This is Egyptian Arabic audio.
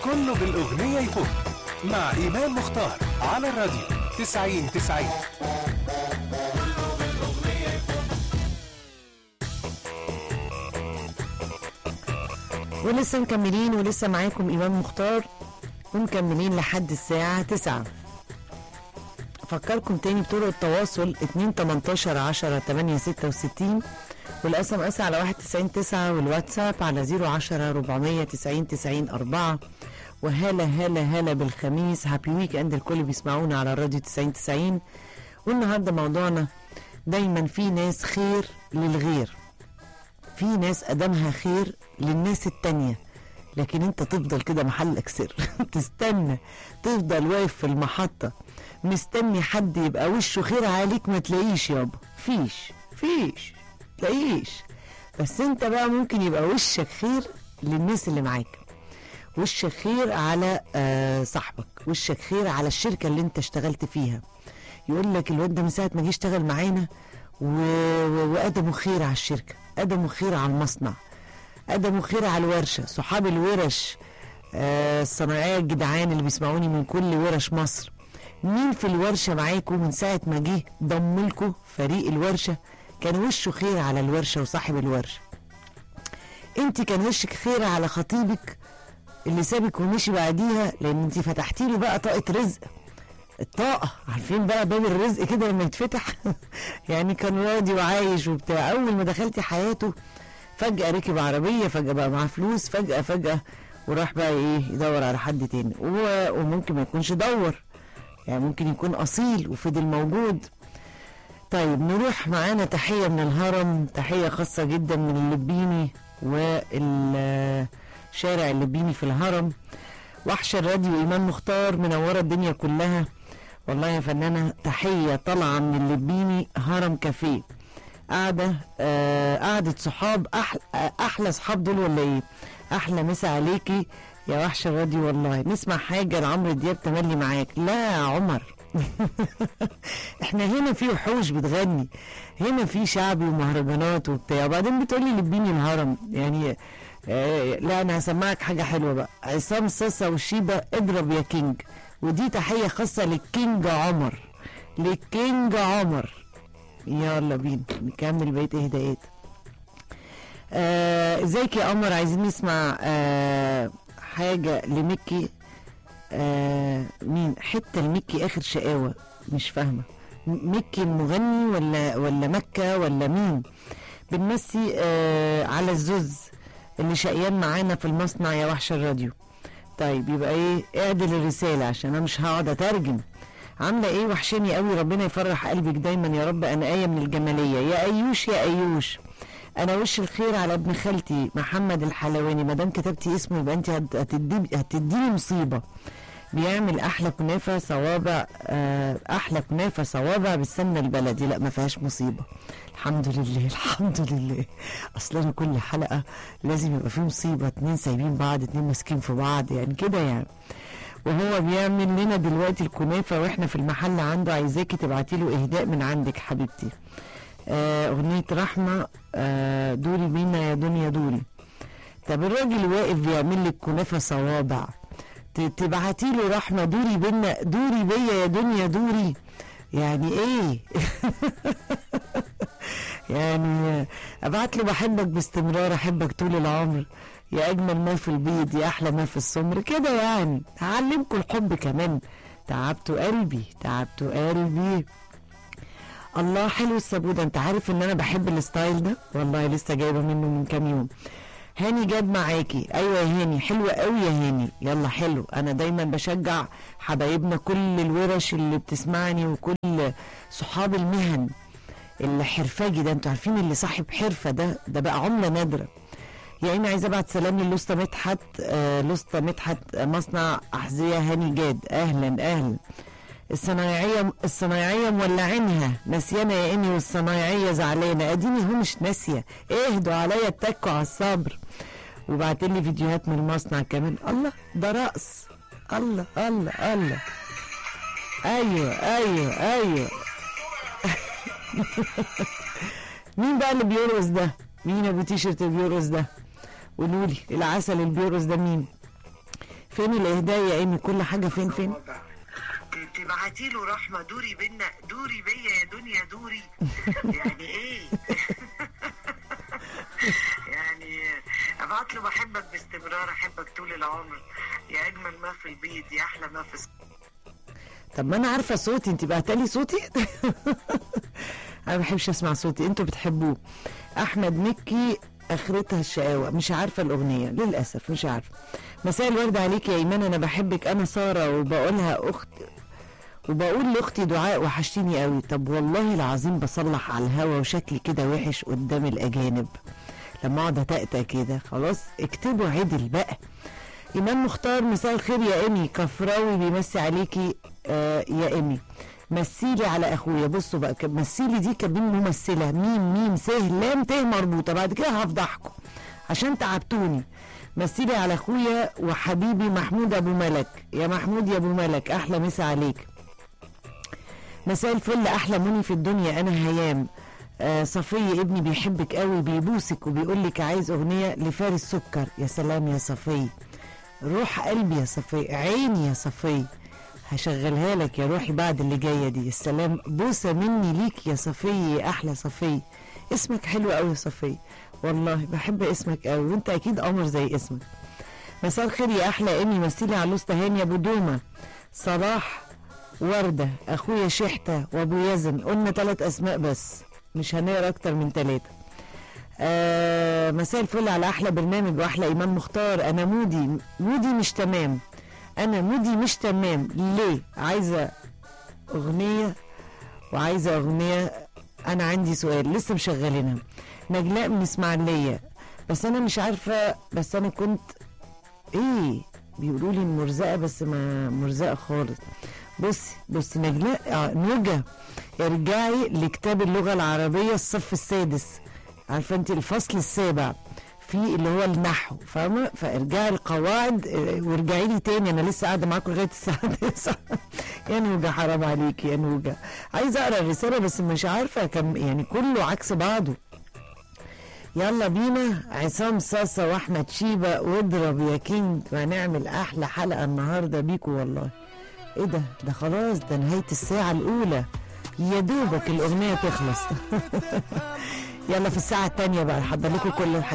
كله بالأغنية يفوت مع إيمان مختار على الراديو 90 90 ولسه مكملين ولسه معاكم إمام مختار ومكملين لحد الساعة 9 أفكركم تاني بطرق التواصل 2 18 10 8 66 والاس ام اس على 199 والواتساب على 010 490 90 4 وهلا هلا هلا بالخميس هابي ويك اند الكل بيسمعونا على الراديو 90 90 والنهارده موضوعنا دايما في ناس خير للغير في ناس قدمها خير للناس التانية لكن انت تفضل كده محلك سر تستنى تفضل واقف في المحطة مستني حد يبقى وشه خير عليك ما تلاقيش يابا فيش فيش تلاقيش بس انت بقى ممكن يبقى وشك خير للناس اللي معاك وشك خير على آه صاحبك وشك خير على الشركة اللي انت اشتغلت فيها يقول لك الواد ده من ساعة ما جه اشتغل معانا و... و... وقدمه خير على الشركة قدمه خير على المصنع قدموا خير على الورشة صحاب الورش آه الصناعية الجدعان اللي بيسمعوني من كل ورش مصر مين في الورشة معاكم من ساعة ما جه ضم لكم فريق الورشة كان وشه خير على الورشة وصاحب الورشة انت كان وشك خير على خطيبك اللي سابك ومشي بعديها لان انت فتحتي له بقى طاقة رزق الطاقة عارفين بقى باب الرزق كده لما يتفتح يعني كان راضي وعايش وبتاع أول ما دخلتي حياته فجأة ركب عربية فجأة بقى معاه فلوس فجأة فجأة وراح بقى ايه يدور على حد تاني و- وممكن ما يكونش دور يعني ممكن يكون أصيل وفضل موجود طيب نروح معانا تحية من الهرم تحية خاصة جدا من اللبيني والشارع اللبيني في الهرم وحش الراديو إيمان مختار منورة الدنيا كلها والله يا فنانة تحية طالعة من اللبيني هرم كافيه قاعدة آه قعدة صحاب أحلى أحلى صحاب دول ولا إيه؟ أحلى مسا عليكي يا وحش الراديو والله نسمع حاجة لعمرو دياب تملي معاك لا يا عمر احنا هنا في وحوش بتغني هنا في شعبي ومهرجانات وبتاع وبعدين بتقولي لبيني الهرم يعني آه لا انا هسمعك حاجه حلوه بقى عصام صاصا وشيبه اضرب يا كينج ودي تحيه خاصه للكينج عمر للكينج عمر يلا بينا نكمل بقيه اهداءات آه، ازيك يا قمر عايزين نسمع آه حاجه لميكي آه مين حته لميكي اخر شقاوه مش فاهمه م- ميكي المغني ولا ولا مكه ولا مين بنمسي آه على الزوز اللي شقيان معانا في المصنع يا وحش الراديو طيب يبقى ايه اعدل الرساله عشان انا مش هقعد اترجم عامله ايه وحشاني قوي ربنا يفرح قلبك دايما يا رب انا ايه من الجماليه يا ايوش يا ايوش انا وش الخير على ابن خالتي محمد الحلواني ما دام كتبتي اسمه يبقى انت هت- هتدي هتديني مصيبه بيعمل احلى كنافه صوابع آه، احلى كنافه صوابع بالسمنه البلدي لا ما فيهاش مصيبه الحمد لله الحمد لله اصل انا كل حلقه لازم يبقى في مصيبه اتنين سايبين بعض اتنين ماسكين في بعض يعني كده يعني وهو بيعمل لنا دلوقتي الكنافه واحنا في المحل عنده عايزاكي تبعتي له اهداء من عندك حبيبتي آه، اغنيه رحمه آه، دوري بينا يا دنيا دوري طب الراجل واقف بيعمل لك كنافه صوابع ت- تبعتي له رحمه دوري بينا دوري بيا يا دنيا دوري يعني ايه يعني ابعت له بحبك باستمرار احبك طول العمر يا اجمل ما في البيض يا احلى ما في السمر كده يعني هعلمكم الحب كمان تعبتوا قلبي تعبتوا قلبي الله حلو السبودة انت عارف ان انا بحب الستايل ده والله لسه جايبه منه من كام يوم هاني جاب معاكي ايوه يا هاني حلوه قوي يا هاني يلا حلو انا دايما بشجع حبايبنا كل الورش اللي بتسمعني وكل صحاب المهن الحرفاجي ده انتوا عارفين اللي صاحب حرفه ده ده بقى عمله نادره يا اما عايزه ابعت سلام للوسطى مدحت آه لوسطى مدحت آه، مصنع احذيه هاني جاد اهلا اهلا الصنايعيه الصنايعيه مولعينها نسيانه يا اني والصنايعيه زعلانه اديني هو مش ناسيه اهدوا عليا اتكوا على الصبر وبعت لي فيديوهات من المصنع كمان الله ده رقص الله الله الله ايوه ايوه ايوه مين بقى اللي بيرقص ده مين ابو تيشرت اللي بيرقص ده قولوا لي العسل اللي بيرقص ده مين فين الاهداء يا ايمي كل حاجه فين فين تبعتي له رحمه دوري بينا دوري بيا يا دنيا دوري يعني ايه يعني ابعت له بحبك باستمرار احبك طول العمر يا اجمل ما في البيت يا احلى ما في الس- طب ما انا عارفه صوتي انت بعتلي صوتي انا ما بحبش اسمع صوتي انتوا بتحبوه احمد مكي اخرتها الشقاوه مش عارفه الاغنيه للاسف مش عارفه مساء الورد عليك يا ايمان انا بحبك انا ساره وبقولها اخت وبقول لاختي دعاء وحشتيني قوي طب والله العظيم بصلح على الهوا وشكلي كده وحش قدام الاجانب لما اقعد اتأتأ كده خلاص اكتبوا عدل بقى ايمان مختار مساء الخير يا ايمي كفراوي بيمسي عليكي آه يا ايمي مثيلي على اخويا بصوا بقى ك- مثيلي دي كابين ممثله ميم ميم س لام ت مربوطه بعد كده هفضحكم عشان تعبتوني مثيلي على اخويا وحبيبي محمود ابو ملك يا محمود يا ابو ملك احلى مسا عليك مساء الفل احلى مني في الدنيا انا هيام آه صفية ابني بيحبك قوي بيبوسك وبيقول لك عايز اغنيه لفارس سكر يا سلام يا صفية روح قلبي يا صفية عيني يا صفية هشغلها لك يا روحي بعد اللي جايه دي السلام بوسه مني ليك يا صفية يا احلى صفية اسمك حلو قوي يا صفية والله بحب اسمك قوي وانت اكيد قمر زي اسمك مساء الخير يا احلى امي مثلي علوس تهاني ابو دومه صلاح وردة أخويا شحتة وأبو يزن قلنا ثلاث أسماء بس مش هنقرا أكتر من ثلاثة آه مساء الفل على أحلى برنامج وأحلى إمام مختار أنا مودي مودي مش تمام أنا مودي مش تمام ليه عايزة أغنية وعايزة أغنية أنا عندي سؤال لسه مشغلينها نجلاء من إسماعيلية بس أنا مش عارفة بس أنا كنت إيه بيقولوا لي مرزقة بس ما مرزقة خالص بصي بصي نجلاء آه نوجة ارجعي لكتاب اللغة العربية الصف السادس عارفة انت الفصل السابع في اللي هو النحو فاهمة فارجعي القواعد آه، وارجعي لي تاني انا لسه قاعدة معاكم لغاية الساعة 9 يا نوجة حرام عليكي يا نوجة عايزة اقرا الرسالة بس مش عارفة كم يعني كله عكس بعضه يلا بينا عصام صاصة واحمد شيبة واضرب يا كينج وهنعمل احلى حلقة النهاردة بيكو والله ايه ده ده خلاص ده نهاية الساعة الأولى يا دوبك الأغنية تخلص يلا في الساعة التانية بقى هحضر لكم كل الحاجات